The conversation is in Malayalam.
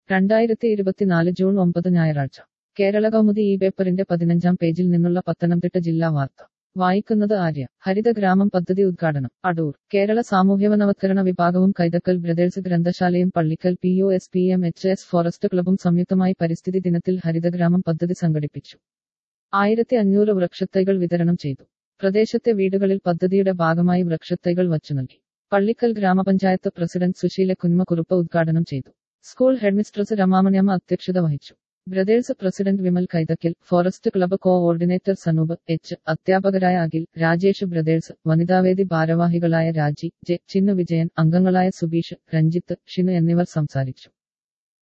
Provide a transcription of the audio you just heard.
രണ്ടായിരത്തി ഇരുപത്തിനാല് ജൂൺ ഒമ്പത് ഞായറാഴ്ച കേരള കൗമുദി ഈ പേപ്പറിന്റെ പതിനഞ്ചാം പേജിൽ നിന്നുള്ള പത്തനംതിട്ട ജില്ലാ വാർത്ത വായിക്കുന്നത് ആര്യ ഹരിതഗ്രാമം പദ്ധതി ഉദ്ഘാടനം അടൂർ കേരള സാമൂഹ്യവനവത്കരണ വിഭാഗവും കൈതക്കൽ ബ്രദേഴ്സ് ഗ്രന്ഥശാലയും Pallickal P O S P M H S forest ക്ലബും സംയുക്തമായി പരിസ്ഥിതി ദിനത്തിൽ ഹരിതഗ്രാമം പദ്ധതി സംഘടിപ്പിച്ചു ആയിരത്തി അഞ്ഞൂറ് വൃക്ഷത്തൈകൾ വിതരണം ചെയ്തു പ്രദേശത്തെ വീടുകളിൽ പദ്ധതിയുടെ ഭാഗമായി വൃക്ഷത്തൈകൾ വച്ചു നൽകി പള്ളിക്കൽ ഗ്രാമപഞ്ചായത്ത് പ്രസിഡന്റ് സുശീല കുന്മക്കുറുപ്പ് ഉദ്ഘാടനം ചെയ്തു സ്കൂൾ ഹെഡ്മിസ്ട്രസ് രമാമണിയമ്മ അധ്യക്ഷത വഹിച്ചു Brothers president Vimal Kaithakkal forest club coordinator Sanoop H അധ്യാപകരായ അഖിൽ രാജേഷ് ബ്രദേഴ്സ് വനിതാവേദി ഭാരവാഹികളായ രാജി ജെ ചിന്നു വിജയൻ അംഗങ്ങളായ സുബീഷ് രഞ്ജിത്ത് ഷിനു എന്നിവർ സംസാരിച്ചു